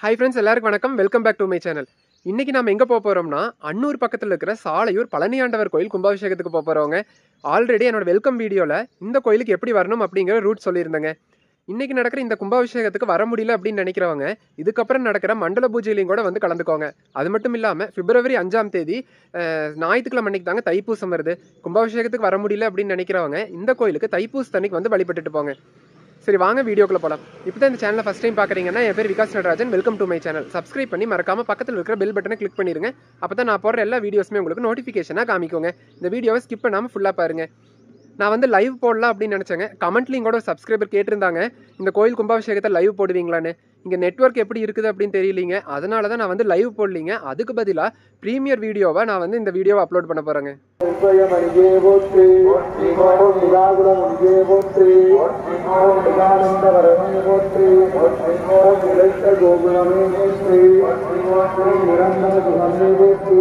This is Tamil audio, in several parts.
ஹாய் ஃப்ரெண்ட்ஸ் எல்லாருக்கும் வணக்கம் welcome back to my channel இன்னைக்கு நம்ம எங்கே போக போகிறோம்னா அன்னூர் பக்கத்தில் இருக்கிற சாலையூர் பழனியாண்டவர் கோயில் கும்பாபிஷேகத்துக்கு போக போகிறவங்க ஆல்ரெடி என்னோட வெல்கம் வீடியோவில் இந்த கோயிலுக்கு எப்படி வரணும் அப்படிங்கிற ரூட் சொல்லியிருந்தேங்க இன்னைக்கு நடக்கிற இந்த கும்பாபிஷேகத்துக்கு வர முடியல அப்படின்னு நினைக்கிறவங்க இதுக்கப்புறம் நடக்கிற மண்டல பூஜையிலையும் கூட வந்து கலந்துக்கோங்க அது மட்டும் இல்லாமல் பிப்ரவரி அஞ்சாம் தேதி அஹ், ஞாயிற்றுக்கிழமை அன்னைக்கு தாங்க தைப்பூசம் வருது கும்பாபிஷேகத்துக்கு வர முடியல அப்படின்னு நினைக்கிறவங்க இந்த கோயிலுக்கு தைப்பூசத்தன்னைக்கு வந்து வழிபட்டுட்டு போங்க சரி வாங்க வீடியோக்குள்ள போலாம் இப்போ தான் இந்த சேனலை ஃபஸ்ட் டைம் பார்க்குறீங்கன்னா என் பேர் Vikas Natarajan welcome to my channel subscribe பண்ணி மறக்காம பக்கத்தில் இருக்கிற பெல் பட்டனை கிளிக் பண்ணிருங்க அப்போ தான் நான் போடுற எல்லா வீடியோஸுமே உங்களுக்கு நோட்டிஃபிகேஷனாக காமிக்கோங்க இந்த வீடியோவை ஸ்கிப் பண்ணாமல் ஃபுல்லாக பாருங்க நான் வந்து லைவ் போடலாம் அப்படின்னு நினச்சேங்க கமெண்ட்லையும் கூட ஒரு சப்ஸ்கிரைபர் கேட்டிருந்தாங்க இந்த கோயில் கும்பாபிஷேகத்தை லைவ் போடுவீங்களான்னு இங்கே நெட்வொர்க் எப்படி இருக்குது அப்படின்னு தெரியலீங்க அதனால தான் நான் வந்து லைவ் போடலீங்க அதுக்கு பதிலாக ப்ரீமியர் வீடியோவை நான் வந்து இந்த வீடியோவை அப்லோட் பண்ண போகிறேங்க மணிகே போற்றி ஓம் நிராகுல மணிகே போற்றி ஓம் நிரானந்த வரமே போற்றி ஓம் நிலைத்த கோகுலமே போற்றி ஓம் நிரந்தர குணமே போற்றி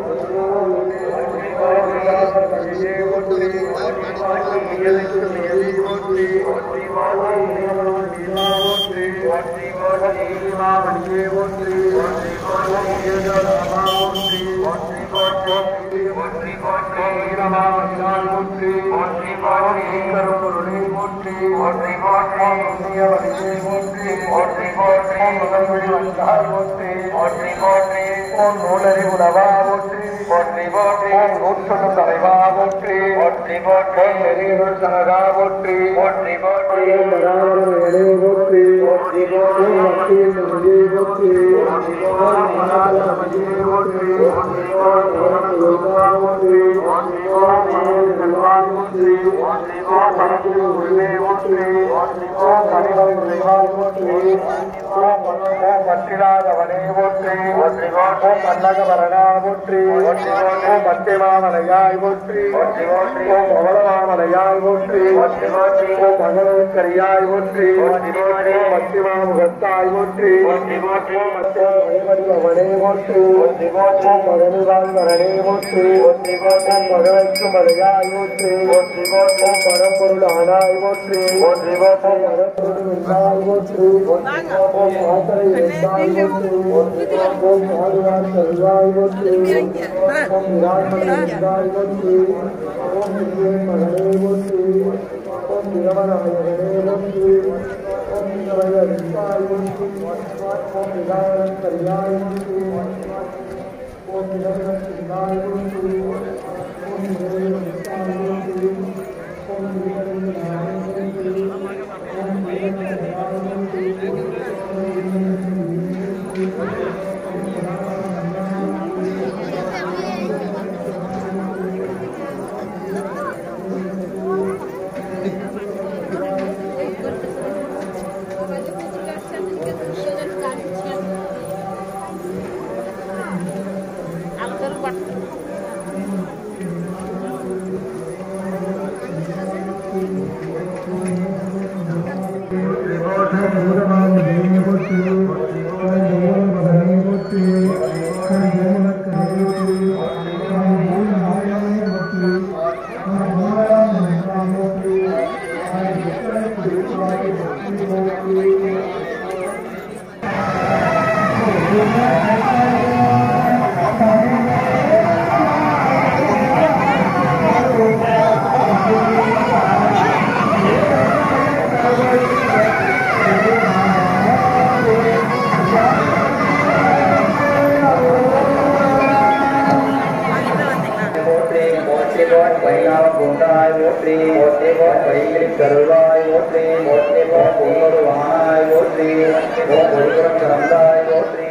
நூலறி உணவா போற்றி போற்றி போற்றி நூற்றொன்னும் தலைவா போற்றி போற்றி போற்றி நெறியுள் சனகா போற்றி போற்றி போற்றி நராவரமே போற்றி போற்றி போற்றி மத்தியில் நெஞ்சே போற்றி போற்றி போற்றி மனால நெஞ்சே போற்றி போற்றி போற்றி போற்றி போற்றி போற்றி நல்வாய் போற்றி போற்றி போற்றி பரத்தில் உள்ளே போற்றி போற்றி போற்றி கனிவன் நிறைவாய் போற்றி ஓம் ஓம் பற்றிடாதவனே போற்றி போற்றி போற்றி ஓம் பல்லக வரணா போற்றி போற்றி போற்றி ஓம் பத்தியமாமலையாய் போற்றி போற்றி போற்றி ஓம் பவளமாமலையாய் போற்றி போற்றி போற்றி ஓம் மகளக்கரியாய் போற்றி போற்றி போற்றி ஓம் பத்தியமாமுகத்தாய் போற்றி போற்றி போற்றி ஓம் மத்தியவனே போற்றி போற்றி போற்றி ஓம் மகனுதான் வரனே போற்றி போற்றி போற்றி ஓம் மகனுக்கு மலையாய் போற்றி போற்றி போற்றி ஓம் பரம்பொருள் ஆனாய் போற்றி போற்றி போற்றி ஓம் அறப்பொருள் இருந்தாய் போற்றி போற்றி ஓம் ஆத்தரை இருந்தாய் போற்றி போற்றி ஓம் ஆழ்வார் செல்வாய் போற்றி ஓம் விராட்மணி இருந்தாய் போற்றி ஓம் திரு மகனே போற்றி ஓம் திரவநாயகனே போற்றி ஓம் திரவய இருந்தாய் போற்றி ஓம் விதாரணம் கரியாய் போற்றி ஓம் திரவனம் இருந்தாய் போற்றி ஓம் திரவயம் இருந்தாய் போற்றி ஓம் திரவனம் இருந்தாய் போற்றி ஓம் திரவனம் இருந்தாய் போற்றி போற்றி போற்றி போன் வைகாவன் பூண்டாய் போற்றி போற்றி போன் வைகிரி கருவாய் போற்றி போற்றி போன் பொன்னொரு வானாய் போற்றி ஓம் ஒருபுறம் திறந்தாய் போற்றி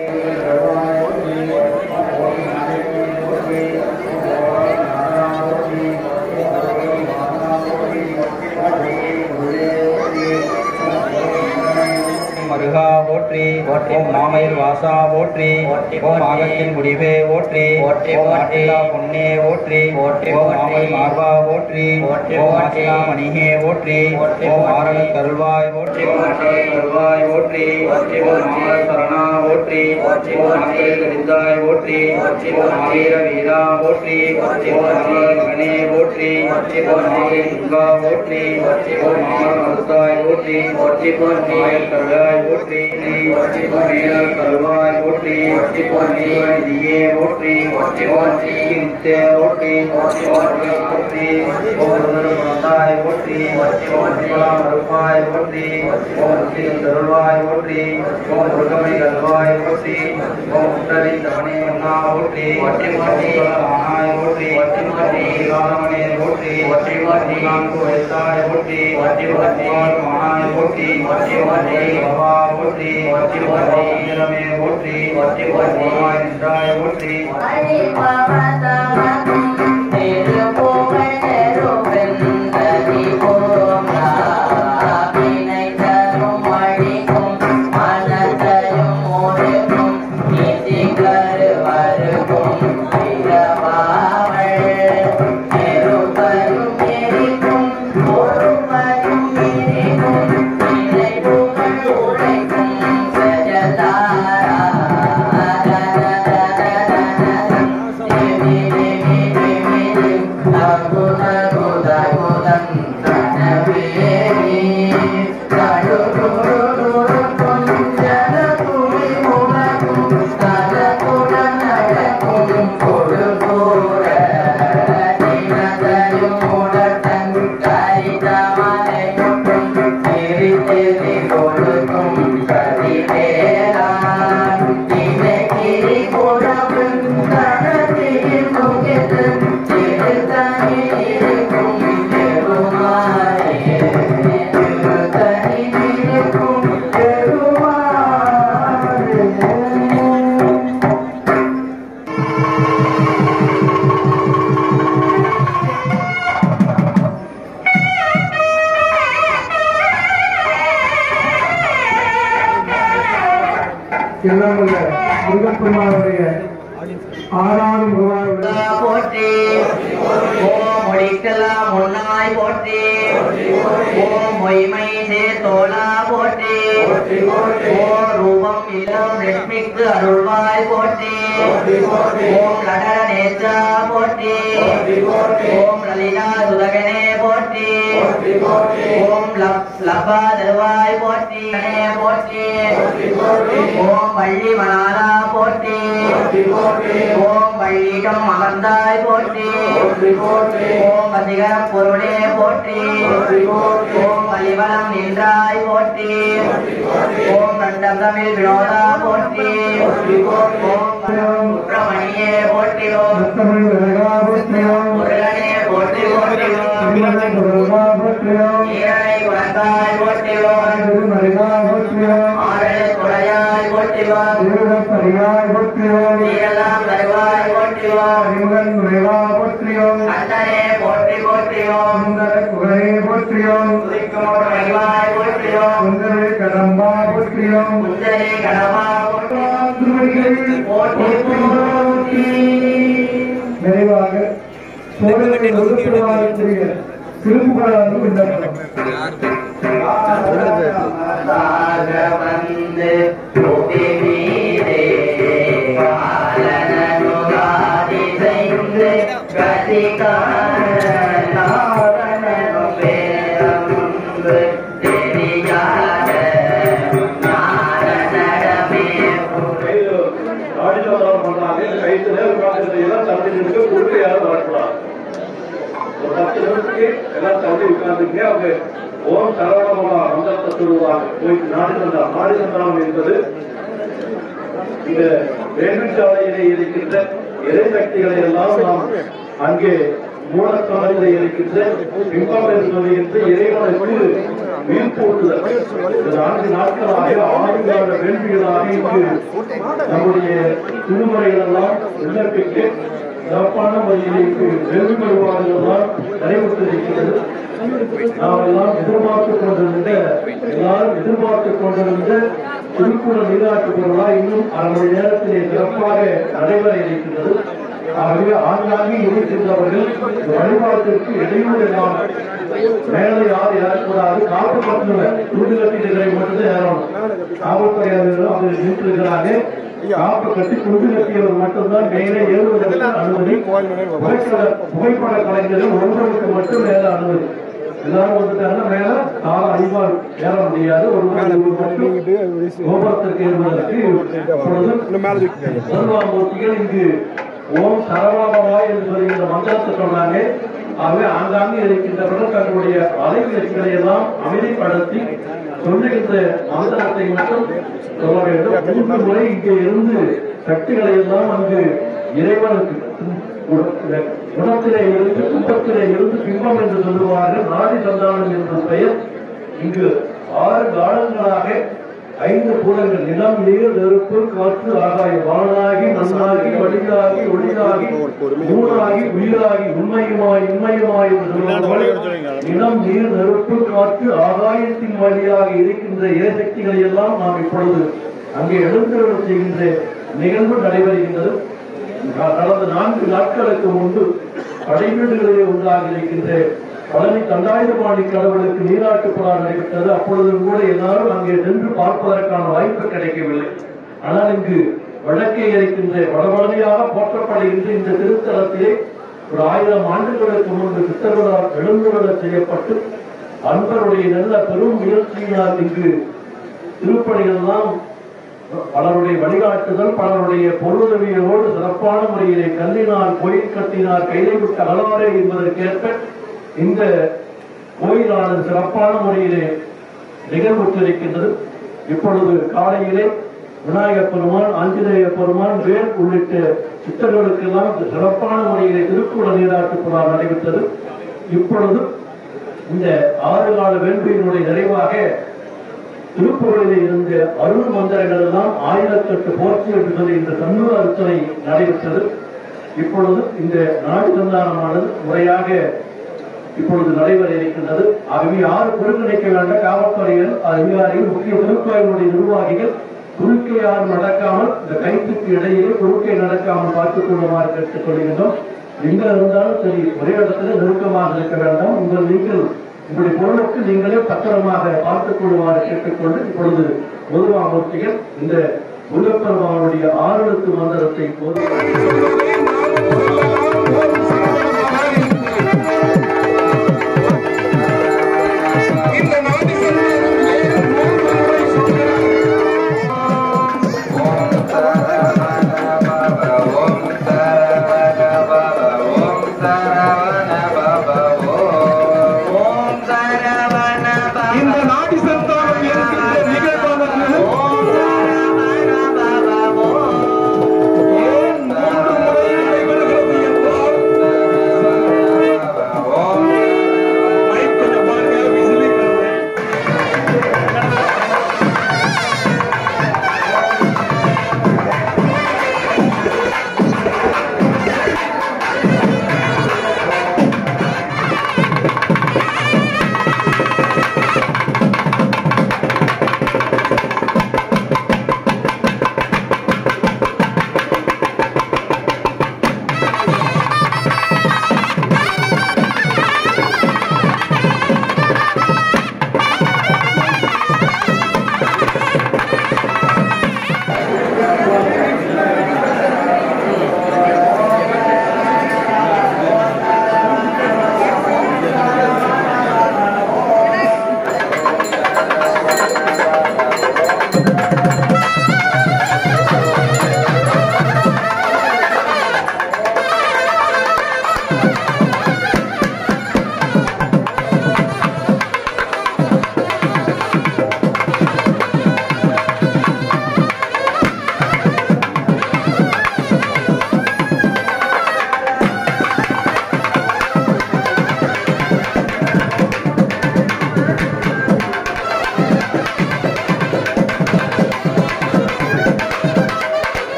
மருகா போற்றி ஓம் மாமயில் வாசா போற்றி ஓம் ஆகத்தின் முடிவே ஓற்றி ஓம் மாட்டிலா பொன்னே ஓற்றி ஓம் மாமலை மார்பா ஓற்றி ஓம் மாசிலா மணிகே ஓற்றி ஓம் ஆரண கருள்வாய் ஓற்றி கருள்வாய் ஓற்றி ஓம் மாமல சரணா போற்றி ஓம் நாகரேந்திர நிந்தாய் போற்றி ஓம் நாகீர வீரா போற்றி ஓம் நாகர மகனே போற்றி ஓம் நாகே துர்கா போற்றி ஓம் நாகர மருத்தாய் போற்றி ஓம் நாயர் கருளாய் போற்றி ஓம் மேலர் கருவாய் போற்றி ஓம் நீதியே போற்றி ஓம் நித்திய போற்றி ஓம் போற்றி ஓம் மருந்தாய் போற்றி ஓம் மருப்பாய் போற்றி ஓம் தருள்வாய் போற்றி ஓம் முருகமை கல்வாய் போற்றி ஓம் உத்தரி தவணை மன்னா போற்றி ஆனாய் போற்றி காலமணே போற்றி நான்கு வயசாய் போற்றி மானாய் போற்றி பவா போற்றி ஈரமே போற்றி ஓமாய் நின்றாய் போற்றி எல்லாம் உள்ள முருகப்பெருமானுடைய ஆறாவது முருகாவுடைய போற்றி ஓம் மொழிக்கெல்லாம் முன்னாய் போற்றி ஓம் மொய்மை சேர்த்தோளா போற்றி ஓம் ரூபம் இல்லம் லட்சுமிக்கு அருள்வாய் போற்றி ஓம் நடன நேற்றா போற்றி ஓம் லலிதா சுதகனே போற்றி ஓம் லப்பா தருவாய் போற்றி போற்றி ஓம் வள்ளி மணாலா போற்றி ஓம் வள்ளிடம் அமர்ந்தாய் போற்றி ஓம் அதிகர பொருளே போற்றி ஓம் வலிவலம் நின்றாய் போற்றி ஓம் கண்டம் தமிழ் வினோதா போற்றி ஓம் சுப்பிரமணியே போற்றி ஓம் தமிழ் விலகாபத்தியம் முருகனே போற்றி போற்றி ஓம் விலகாபத்தியம் ஈரனை குணத்தாய் போற்றி ஓம் திருமலிகாபத்தியம் ஆரலை துணையாய் போற்றி ஓம் திருடப்பரிகாபத்தியம் நீரெல்லாம் தருவாய் போற்றி ஓம் அறிமுகன் விலகாபத்தியம் கண்டனே போற்றி போற்றி ஓம் சுந்தர குகரே பத்தியம் துதிக்குமோடு மகிழ்வாய் போற்றி ஓம் சுந்தரே கடம்பா பத்தியம் முந்தரே கடமா போற்றி போற்றி போற்றி நிறைவாக சோழர்கள் ஒதுக்குவாருக்குரிய திருப்புகழாக விண்ணப்பம் வந்து புவி மீதே காலனனுகாதி செய்து கதிகார நாரணனும் வேதமுந்து தெரியாத நாரணமே ஆடிச்சோதனம் பண்றாங்க கைத்துல உட்கார்ந்து எல்லாம் தள்ளி நின்று குறுக்க யாரும் வரக்கூடாது ஒரு பத்து நிமிஷத்துக்கு எல்லாம் தள்ளி உட்கார்ந்துங்க அவங்க ஓம் சரவணபவா மந்திரத்தை சொல்லுவாங்க போய் நாடு சந்திரம் நாடு சந்திரம் என்பது இந்த வேள்விச்சாலையிலே இருக்கின்ற இறைசக்திகளை எல்லாம் நாம் அங்கே மூலத்தலையிலே இருக்கின்ற பிம்பம் என்று சொல்லுகின்ற இறைவனுக்கு வீழ்ப்பூட்டுதல் இந்த நான்கு நாட்களாக ஆயுங்கால வேள்விகளாக இங்கு நம்முடைய திருமுறைகள் எல்லாம் விண்ணப்பிக்க சிறப்பான முறையில் இங்கு வேள்வி வழிபாடுகள் எல்லாம் நடைபெற்றிருக்கிறது நாம் எல்லாம் எதிர்பார்த்துக் கொண்டிருந்த எல்லாரும் எதிர்பார்த்துக் கொண்டிருந்த திருக்குறள் நீராட்டு பொருளா இன்னும் அரை மணி நேரத்திலே சிறப்பாக நடைபெற இருக்கின்றது ஆகவே ஆங்காங்கே இருக்கின்றவர்கள் இந்த வழிபாட்டிற்கு இடையூறு இல்லாமல் மேலே யார் ஏறக்கூடாது காப்பு கட்டண துண்டு கட்டிடுகளை மட்டும்தான் ஏறணும் காவல்துறையாளர்கள் அவங்க நின்றுகிறாங்க காப்பு கட்டி துண்டு கட்டியவர் மட்டும்தான் மேலே ஏறுவதற்கு அனுமதி புகைப்பட புகைப்பட கலைஞர்கள் ஒருவருக்கு மட்டும் மேல அனுமதி எல்லாரும் வந்துட்டாங்கன்னா மேல கால அதிகமா ஏற முடியாது ஒரு மட்டும் கோபுரத்திற்கு ஏறுவதற்கு இப்பொழுது சர்வாமூர்த்திகள் இங்கு ஓம் சரவாபவாய் என்று வருகின்ற மந்திரத்தை சொன்னாங்க ஆகவே ஆங்காங்கே இருக்கின்றவர்கள் தங்களுடைய அலைபேசிகளை எல்லாம் அமைதிப்படுத்தி சொல்லுகின்ற மந்திரத்தை மட்டும் சொல்ல வேண்டும் மூன்று முறை இங்கே இருந்து சக்திகளை எல்லாம் அங்கு இறைவனுக்கு உட- குணத்திலே இருந்து துன்பத்திலே இருந்து பிம்பம் என்று சொல்லுவார்கள் நாடி சந்தானம் என்ற பெயர் இங்கு ஆறு காலங்களாக ஐந்து பூலங்கள் நிலம் நீர் நெருப்பு காற்று ஆகாயம் வானாகி மண்ணாகி வழியாகி ஒளியாகி மூணாகி உயிராகி உண்மையுமாய் இன்மையுமாய் என்று சொல்லுவார்கள் நிலம் நீர் நெருப்பு காற்று ஆகாயத்தின் வழியாக இருக்கின்ற இறைசக்திகளை எல்லாம் நாம் இப்பொழுது அங்கே எழுந்தருள் செய்கின்ற நிகழ்வு நடைபெறுகின்றது கடந்த நான்கு நாட்களுக்கு முன்பு படைவீடுகளிலே உண்டாகி இருக்கின்ற பழனி தண்டாயுதபாணி கடவுளுக்கு நீராட்டு புறா நடைபெற்றது அப்பொழுதும் கூட எல்லாரும் அங்கே சென்று பார்ப்பதற்கான வாய்ப்பு கிடைக்கவில்லை ஆனால் இங்கு வடக்கே இருக்கின்ற வடபழனியாக போற்றப்படுகின்ற இந்த திருத்தலத்திலே ஒரு ஆயிரம் ஆண்டுகளுக்கு முன்பு சித்தர்களால் எழுந்துள்ள செய்யப்பட்டு அன்பருடைய நல்ல பெரும் முயற்சியினால் இங்கு திருப்பணிகள் எல்லாம் பலருடைய வழிகாட்டுதல் பலருடைய பொருளுதவியோடு சிறப்பான முறையிலே கல்லினால் கோயில் கட்டினார் கைதை விட்ட அகலாரே என்பதற்கேற்ப இந்த கோயிலானது சிறப்பான முறையிலே நிகழ்வுற்றிருக்கின்றது இப்பொழுது காலையிலே விநாயகப் பெருமான் ஆஞ்சநேய பெருமான் வேல் உள்ளிட்ட சித்தர்களுக்கெல்லாம் சிறப்பான முறையிலே திருக்குள நீராட்டு விழா நடைபெற்றது இப்பொழுது இந்த ஆறு கால வேள்வியினுடைய நிறைவாக திருப்புகளிலே இருந்த அருள் மந்திரங்கள் எல்லாம் ஆயிரத்தெட்டு போர்ச்சி என்று சொல்லி இந்த சண்முக அர்ச்சனை நடைபெற்றது இப்பொழுது இந்த நாடு சந்தானமானது முறையாக இப்பொழுது நடைபெற இருக்கின்றது ஆகவே யார் ஒருங்கிணைக்க வேண்டாம் காவல்துறையினர் அதிகாரிகள் முக்கிய திருக்கோயிலுடைய நிர்வாகிகள் குறுக்கே யாரும் நடக்காமல் இந்த கைத்துக்கு இடையிலே குறுக்கே நடக்காமல் பார்த்துக் கொள்ளுமாறு கேட்டுக் கொள்கின்றோம் எங்க இருந்தாலும் சரி ஒரே இடத்துல நெருக்கமாக இருக்க வேண்டாம் உங்கள் நீங்கள் உங்களுடைய பொருளுக்கு நீங்களே பத்திரமாக பார்த்துக் கொள்ளுமாறு கேட்டுக்கொண்டு இப்பொழுது பொதுவாமூர்த்திகள் இந்த முருகப்பெருமானுடைய ஆறுழுத்து மந்திரத்தை போது இந்த நாடி சந்தானம் என்கின்ற நிகழ்வானது ஏன் மூன்று முறை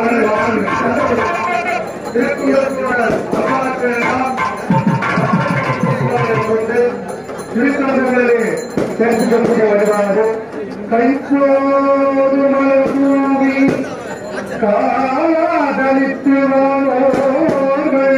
வாருங்கள் வாருங்கள் திருக்குறள் அம்மாக்களெல்லாம் கொண்டு திருக்குறளை சேர்த்து கொண்டு வருவார்கள் கைப்போது மலர் தூவி காதலித்து வாழ்வார்கள்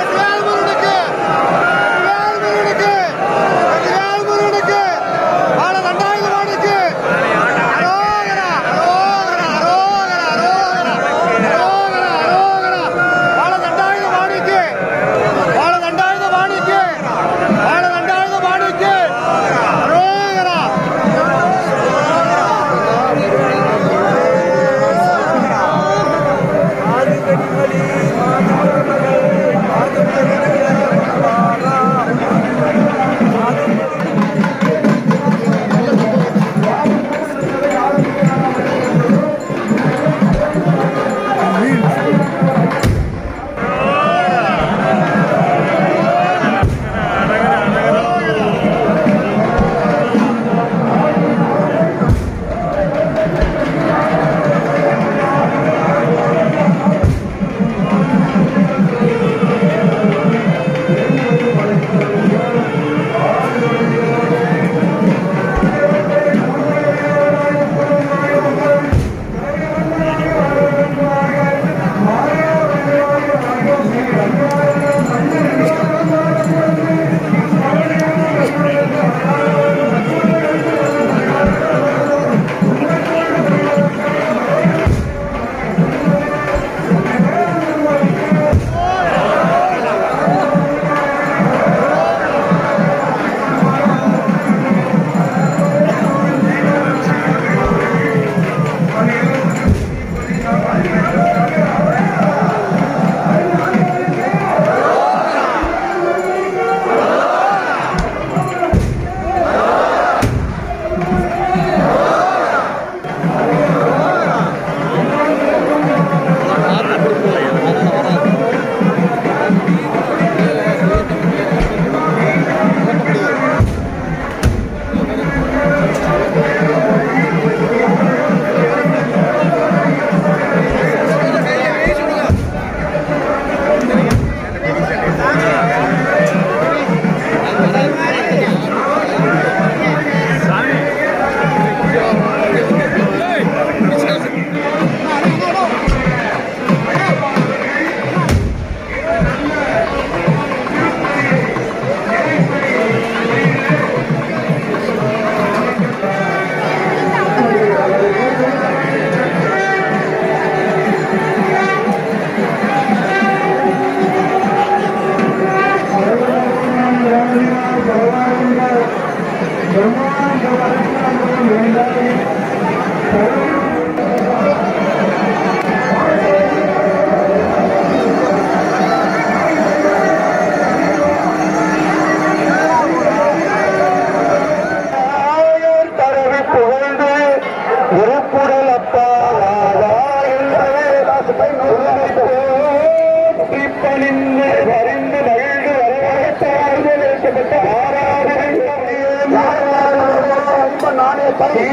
ஆ தரவி புகழ்ந்து உருப்புடல் அப்பாலிந்து வரிந்து மகிழ்ந்து வரவழைக்கப்பட்ட நானே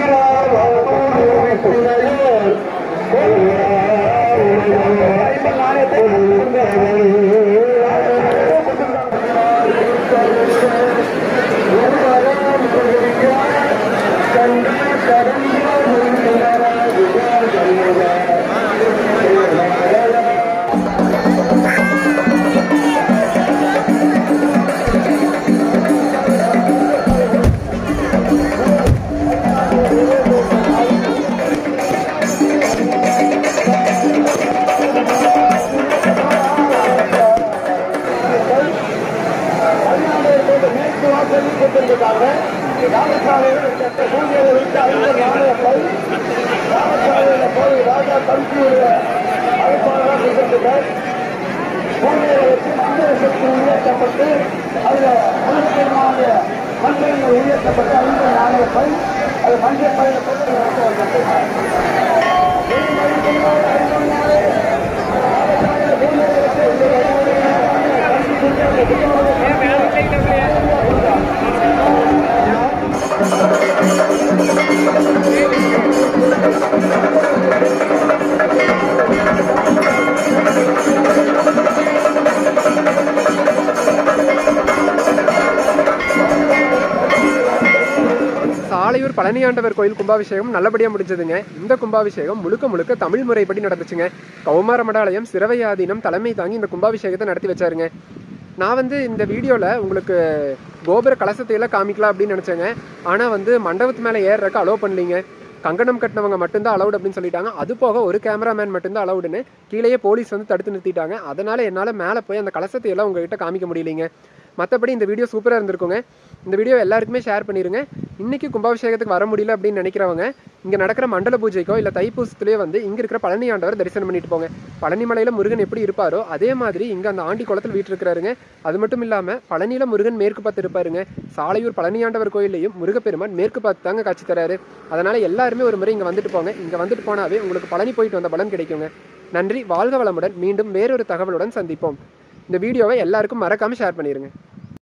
மேற்கு வாசலில் கொண்டிருக்காங்க ராமசாலையில் பூஜையை விட்டு ஐந்து நாணயங்கள் ராமசாலையில் போய் ராஜா தம்பியுடைய அழைப்பாளராக இருக்கின்றார் பூஜையை வச்சு மந்திர சக்தி உயர்த்தப்பட்டு அதில் அனுபவமான மந்திரங்கள் உயர்த்தப்பட்டு ஐந்து நாணயங்கள் அது மஞ்சள் பயிர் கொண்டு சாலையூர் பழனியாண்டவர் கோயில் கும்பாபிஷேகம் நல்லபடியாக முடிஞ்சதுங்க இந்த கும்பாபிஷேகம் முழுக்க முழுக்க தமிழ் முறைப்படி நடந்துச்சுங்க கௌமார மடாலயம் சிறவையாதீனம் தலைமை தாங்கி இந்த கும்பாபிஷேகத்தை நடத்தி வச்சாருங்க நான் வந்து இந்த வீடியோவில் உங்களுக்கு கோபுர கலசத்தை எல்லாம் காமிக்கலாம் அப்படின்னு நினச்சேங்க ஆனால் வந்து மண்டபத்து மேலே ஏறுறக்கு அலோவ் பண்ணலீங்க கங்கணம் கட்டினவங்க மட்டும்தான் அலௌட் அப்படின்னு சொல்லிட்டாங்க அது போக ஒரு கேமராமேன் மட்டும்தான் அலௌடுன்னு கீழேயே போலீஸ் வந்து தடுத்து நிறுத்திட்டாங்க அதனால என்னால் மேலே போய் அந்த கலசத்தை எல்லாம் உங்ககிட்ட காமிக்க முடியலைங்க மற்றபடி இந்த வீடியோ சூப்பராக இருந்திருக்குங்க இந்த வீடியோ எல்லாருக்குமே ஷேர் பண்ணிடுங்க இன்னைக்கு கும்பாபிஷேகத்துக்கு வர முடியல அப்படின்னு நினைக்கிறவங்க இங்கே நடக்கிற மண்டல பூஜைக்கோ இல்லை தைப்பூசத்துலேயே வந்து இங்கே இருக்கிற பழனி ஆண்டவர் தரிசனம் பண்ணிட்டு போங்க பழனிமலையில் முருகன் எப்படி இருப்பாரோ அதே மாதிரி இங்கே அந்த ஆண்டி குளத்தில் வீட்டிருக்கிறாருங்க அது மட்டும் இல்லாமல் பழனியில் முருகன் மேற்கு பார்த்து இருப்பாருங்க சாலையூர் பழனியாண்டவர் கோயிலையும் முருகப்பெருமான் மேற்கு பார்த்து தாங்க காட்சி தராரு அதனால எல்லாருமே ஒரு முறை இங்கே வந்துட்டு போங்க இங்கே வந்துட்டு போனாவே உங்களுக்கு பழனி போயிட்டு வந்த பலன் கிடைக்குங்க நன்றி வாழ்க வளமுடன் மீண்டும் வேறொரு தகவலுடன் சந்திப்போம் இந்த வீடியோவை எல்லாருக்கும் மறக்காம ஷேர் பண்ணிடுங்க